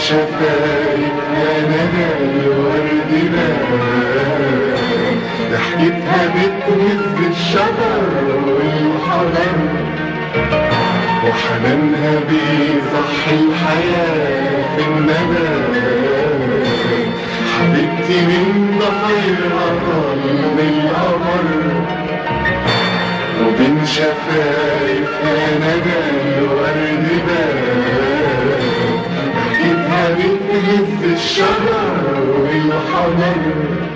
شفايف انا الورد بان ضحكتها بتهز الشجر والحجر وحنانها بيصحي الحياة في النبات حبيبتي من ضحيرها ظل القمر وبين شفايفها ندى الورد بان ضحكتها بتهز الشجر والحجر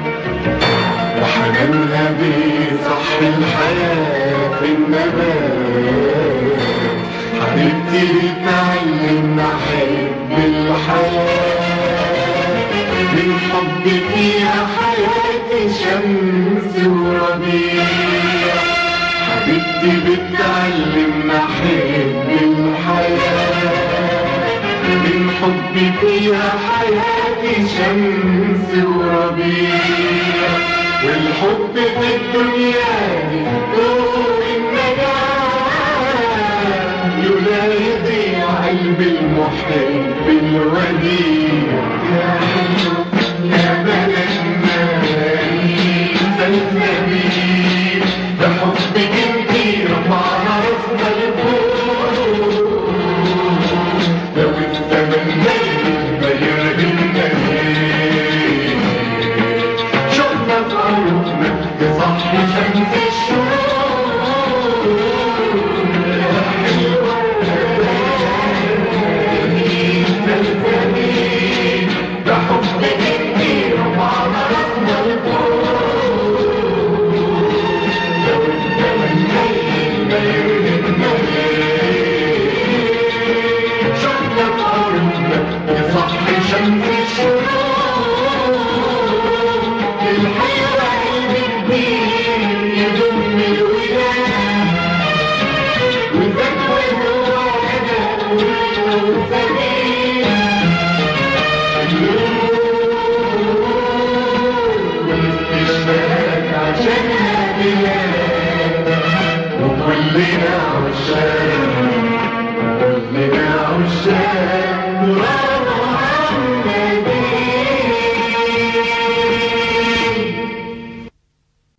وحنانها بيصحي الحياة في النبات حبيبتي بتعلمنا أحب الحياة من حب فيها حياتي شمس وربيع حبيبتي بتعلمنا أحب الحياة من حب فيها حياتي شمس وربيع والحب في الدنيا دي طول النجاة يولا يضيع قلب المحب الوديع يا حلو يا بلدنا سلسبيل بحبك انتي رفعنا راسنا لفوق لو الزمن ميت ما يرهمنا ليه شوفنا في قلوبنا تصحي شمس الشروق يا حلوة الجميل ده حبك انتي رفعنا راسنا لفوق لو الزمن ميت ما يرهمنا ليه شوفنا في قلوبنا تصحي شمس الشروق الحلوة الكبير يضم الوداد وزاد وهو أنا وسبيل والاستشفاء عشانها بلاد وكلنا عشان